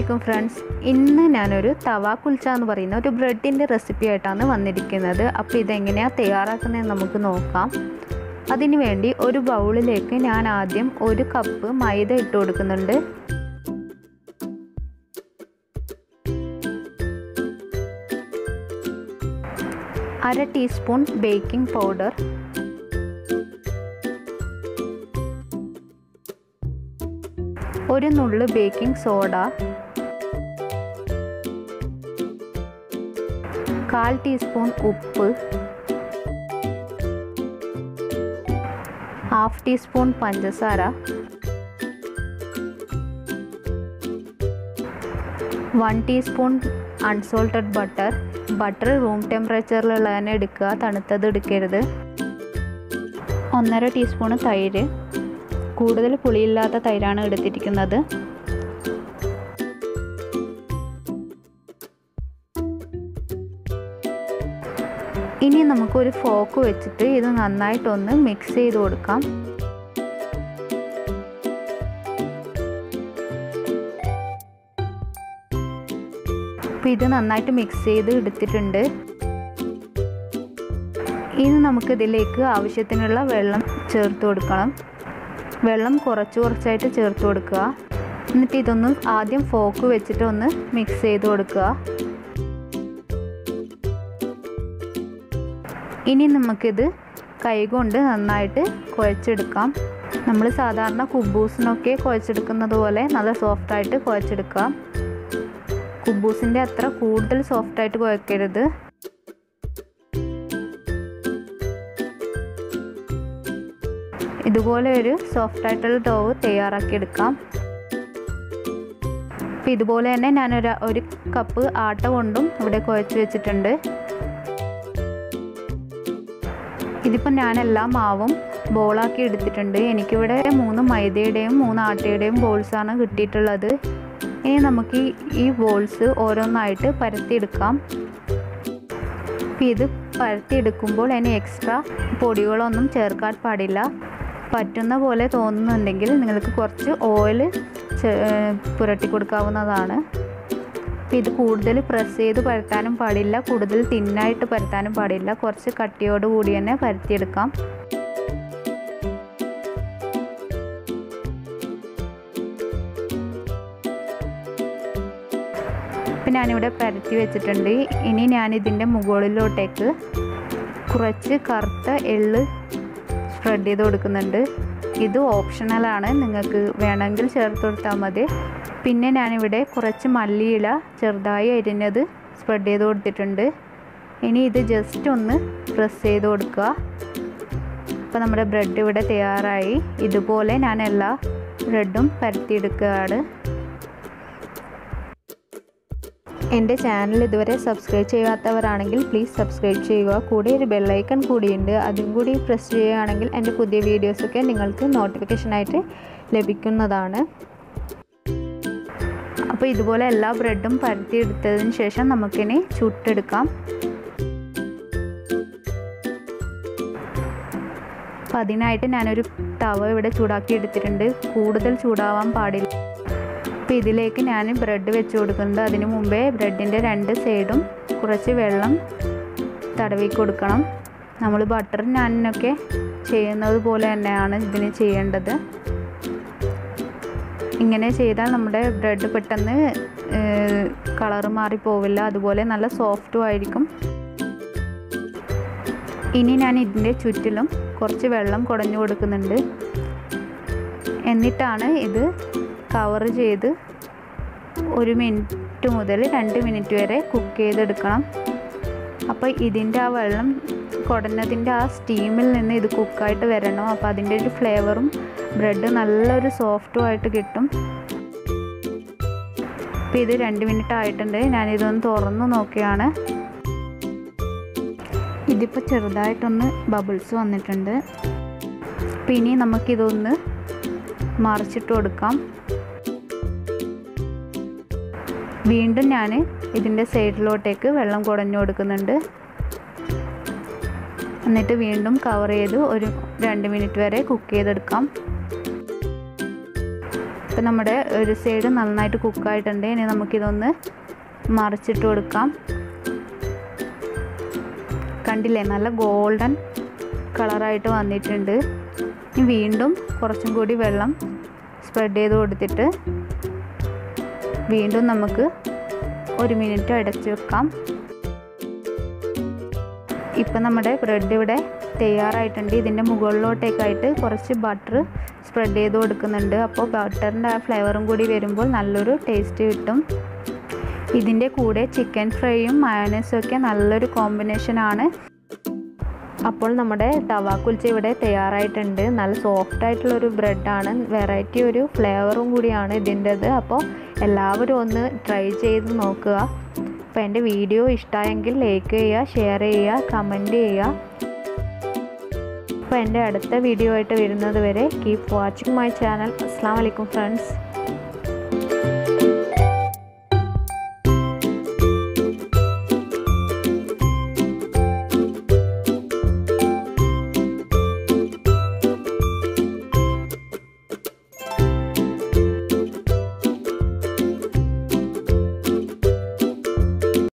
അലൈക്കും ഫ്രണ്ട്സ് ഇന്ന് ഞാനൊരു തവ കുൽച്ച എന്ന് പറയുന്ന ഒരു ബ്രെഡിൻ്റെ റെസിപ്പി ആയിട്ടാണ് വന്നിരിക്കുന്നത് അപ്പോൾ ഇതെങ്ങനെയാണ് തയ്യാറാക്കുന്നതെന്ന് നമുക്ക് നോക്കാം അതിനു വേണ്ടി ഒരു ബൗളിലേക്ക് ഞാൻ ആദ്യം ഒരു കപ്പ് മൈദ ഇട്ട് കൊടുക്കുന്നുണ്ട് അര ടീസ്പൂൺ ബേക്കിംഗ് പൗഡർ ഒരു നുള്ളു ബേക്കിംഗ് സോഡ കാൽ ടീസ്പൂൺ ഉപ്പ് ഹാഫ് ടീസ്പൂൺ പഞ്ചസാര one teaspoon unsalted butter butter room ടെമ്പറേച്ചറിലുള്ള തന്നെ എടുക്കുക തണുത്തത് എടുക്കരുത് ഒന്നര ടീസ്പൂൺ തൈര് കൂടുതൽ പുളിയില്ലാത്ത തൈരാണ് എടുത്തിരിക്കുന്നത് ഇനി നമുക്കൊരു ഫോക്ക് വെച്ചിട്ട് ഇത് നന്നായിട്ടൊന്ന് മിക്സ് ചെയ്ത് കൊടുക്കാം അപ്പോൾ ഇത് നന്നായിട്ട് മിക്സ് ചെയ്ത് എടുത്തിട്ടുണ്ട് ഇനി നമുക്കിതിലേക്ക് ആവശ്യത്തിനുള്ള വെള്ളം ചേർത്ത് കൊടുക്കണം വെള്ളം കുറച്ച് കുറച്ചായിട്ട് ചേർത്ത് കൊടുക്കുക എന്നിട്ട് ഇതൊന്ന് ആദ്യം ഫോക്ക് വെച്ചിട്ട് ഒന്ന് മിക്സ് ചെയ്ത് കൊടുക്കുക ഇനി നമുക്കിത് കൈകൊണ്ട് നന്നായിട്ട് കുഴച്ചെടുക്കാം നമ്മൾ സാധാരണ കുബൂസിനൊക്കെ കുഴച്ചെടുക്കുന്നത് പോലെ നല്ല സോഫ്റ്റായിട്ട് കുഴച്ചെടുക്കാം കുബൂസിൻ്റെ അത്ര കൂടുതൽ സോഫ്റ്റായിട്ട് കുഴക്കരുത് ഇതുപോലെ ഒരു സോഫ്റ്റ് ആയിട്ടുള്ള ഡോവ് തയ്യാറാക്കിയെടുക്കാം അപ്പോൾ ഇതുപോലെ തന്നെ ഞാനൊരു ഒരു കപ്പ് ആട്ട കൊണ്ടും ഇവിടെ കുഴച്ച് വെച്ചിട്ടുണ്ട് ഇതിപ്പോൾ ഞാൻ എല്ലാ മാവും ബോളാക്കി എടുത്തിട്ടുണ്ട് എനിക്കിവിടെ മൂന്ന് മൈദയുടെയും മൂന്ന് ആട്ടയുടെയും ബോൾസാണ് കിട്ടിയിട്ടുള്ളത് ഇനി നമുക്ക് ഈ ബോൾസ് ഓരോന്നായിട്ട് പരത്തിയെടുക്കാം അപ്പോൾ ഇത് പരത്തിയെടുക്കുമ്പോൾ അതിന് എക്സ്ട്രാ പൊടികളൊന്നും ചേർക്കാൻ പാടില്ല പറ്റുന്ന പോലെ തോന്നുന്നുണ്ടെങ്കിൽ നിങ്ങൾക്ക് കുറച്ച് ഓയിൽ പുരട്ടി കൊടുക്കാവുന്നതാണ് അപ്പോൾ ഇത് കൂടുതൽ പ്രസ് ചെയ്ത് പരത്താനും പാടില്ല കൂടുതൽ തിന്നായിട്ട് പരത്താനും പാടില്ല കുറച്ച് കട്ടിയോട് കൂടി തന്നെ പരത്തിയെടുക്കാം ഇപ്പം ഞാനിവിടെ പരത്തി വെച്ചിട്ടുണ്ട് ഇനി ഞാനിതിൻ്റെ മുകളിലോട്ടേക്ക് കുറച്ച് കറുത്ത എള്ള് സ്പ്രെഡ് ചെയ്ത് കൊടുക്കുന്നുണ്ട് ഇത് ഓപ്ഷണലാണ് നിങ്ങൾക്ക് വേണമെങ്കിൽ ചേർത്ത് കൊടുത്താൽ മതി പിന്നെ ഞാനിവിടെ കുറച്ച് മല്ലിയില ചെറുതായി അരിഞ്ഞത് സ്പ്രെഡ് ചെയ്ത് കൊടുത്തിട്ടുണ്ട് ഇനി ഇത് ജസ്റ്റ് ഒന്ന് പ്രസ് ചെയ്ത് കൊടുക്കുക അപ്പോൾ നമ്മുടെ ബ്രെഡ് ഇവിടെ തയ്യാറായി ഇതുപോലെ ഞാൻ എല്ലാ ബ്രെഡും പരത്തിയെടുക്കുകയാണ് എൻ്റെ ചാനൽ ഇതുവരെ സബ്സ്ക്രൈബ് ചെയ്യാത്തവരാണെങ്കിൽ പ്ലീസ് സബ്സ്ക്രൈബ് ചെയ്യുക കൂടെ ഒരു ബെല്ലൈക്കൺ കൂടിയുണ്ട് അതും കൂടി പ്രസ് ചെയ്യുകയാണെങ്കിൽ എൻ്റെ പുതിയ വീഡിയോസൊക്കെ നിങ്ങൾക്ക് നോട്ടിഫിക്കേഷനായിട്ട് ലഭിക്കുന്നതാണ് അപ്പോൾ ഇതുപോലെ എല്ലാ ബ്രെഡും പരത്തിയെടുത്തതിന് ശേഷം നമുക്കിനി ചുട്ടെടുക്കാം അപ്പം അതിനായിട്ട് ഞാനൊരു തവ ഇവിടെ ചൂടാക്കി എടുത്തിട്ടുണ്ട് കൂടുതൽ ചൂടാവാൻ പാടില്ല അപ്പോൾ ഇതിലേക്ക് ഞാൻ ബ്രെഡ് വെച്ച് കൊടുക്കുന്നുണ്ട് അതിന് മുമ്പേ ബ്രെഡിൻ്റെ രണ്ട് സൈഡും കുറച്ച് വെള്ളം തടവി കൊടുക്കണം നമ്മൾ ബട്ടർ നാനിനൊക്കെ ചെയ്യുന്നത് പോലെ തന്നെയാണ് ഇതിന് ചെയ്യേണ്ടത് ഇങ്ങനെ ചെയ്താൽ നമ്മുടെ ബ്രെഡ് പെട്ടെന്ന് കളറ് മാറിപ്പോവില്ല അതുപോലെ നല്ല സോഫ്റ്റും ആയിരിക്കും ഇനി ഞാൻ ഇതിൻ്റെ ചുറ്റിലും കുറച്ച് വെള്ളം കുടഞ്ഞു കൊടുക്കുന്നുണ്ട് എന്നിട്ടാണ് ഇത് കവർ ചെയ്ത് ഒരു മിനിറ്റ് മുതൽ രണ്ട് മിനിറ്റ് വരെ കുക്ക് ചെയ്തെടുക്കണം അപ്പോൾ ഇതിൻ്റെ ആ വെള്ളം കുടഞ്ഞതിൻ്റെ ആ സ്റ്റീമിൽ നിന്ന് ഇത് കുക്കായിട്ട് വരണം അപ്പോൾ അതിൻ്റെ ഒരു ഫ്ലേവറും ബ്രെഡ് നല്ലൊരു സോഫ്റ്റും ആയിട്ട് കിട്ടും അപ്പോൾ ഇത് രണ്ട് മിനിറ്റ് ആയിട്ടുണ്ട് ഞാനിതൊന്ന് തുറന്ന് നോക്കിയാണ് ഇതിപ്പോൾ ചെറുതായിട്ടൊന്ന് ബബിൾസ് വന്നിട്ടുണ്ട് അപ്പോൾ ഇനി നമുക്കിതൊന്ന് മറിച്ചിട്ട് കൊടുക്കാം വീണ്ടും ഞാൻ ഇതിൻ്റെ സൈഡിലോട്ടേക്ക് വെള്ളം കുടഞ്ഞു കൊടുക്കുന്നുണ്ട് എന്നിട്ട് വീണ്ടും കവർ ചെയ്ത് ഒരു രണ്ട് മിനിറ്റ് വരെ കുക്ക് ചെയ്തെടുക്കാം ഇപ്പം നമ്മുടെ ഒരു സൈഡ് നന്നായിട്ട് കുക്കായിട്ടുണ്ട് ഇനി നമുക്കിതൊന്ന് മറിച്ചിട്ട് കൊടുക്കാം കണ്ടില്ലേ നല്ല ഗോൾഡൻ കളറായിട്ട് വന്നിട്ടുണ്ട് ഇനി വീണ്ടും കുറച്ചും കൂടി വെള്ളം സ്പ്രെഡ് ചെയ്ത് കൊടുത്തിട്ട് വീണ്ടും നമുക്ക് ഒരു മിനിറ്റ് അടച്ച് വെക്കാം ഇപ്പം നമ്മുടെ ബ്രെഡ് ഇവിടെ തയ്യാറായിട്ടുണ്ട് ഇതിൻ്റെ മുകളിലോട്ടേക്കായിട്ട് കുറച്ച് ബട്ടർ സ്പ്രെഡ് ചെയ്ത് കൊടുക്കുന്നുണ്ട് അപ്പോൾ ബട്ടറിൻ്റെ ആ ഫ്ലേവറും കൂടി വരുമ്പോൾ നല്ലൊരു ടേസ്റ്റ് കിട്ടും ഇതിൻ്റെ കൂടെ ചിക്കൻ ഫ്രൈയും മയോനൈസും ഒക്കെ നല്ലൊരു കോമ്പിനേഷനാണ് അപ്പോൾ നമ്മുടെ തവ കുൽച്ച ഇവിടെ തയ്യാറായിട്ടുണ്ട് നല്ല സോഫ്റ്റ് ആയിട്ടുള്ളൊരു ബ്രെഡാണ് വെറൈറ്റി ഒരു ഫ്ലേവറും കൂടിയാണ് ഇതിൻ്റെത് അപ്പോൾ എല്ലാവരും ഒന്ന് ട്രൈ ചെയ്ത് നോക്കുക അപ്പോൾ എൻ്റെ വീഡിയോ ഇഷ്ടമായെങ്കിൽ ലൈക്ക് ചെയ്യുക ഷെയർ ചെയ്യുക കമൻറ്റ് ചെയ്യുക അപ്പോൾ എൻ്റെ അടുത്ത വീഡിയോ ആയിട്ട് വരുന്നത് വരെ കീപ് വാച്ചിങ് മൈ ചാനൽ അസ്സാം വലൈക്കും ഫ്രണ്ട്സ്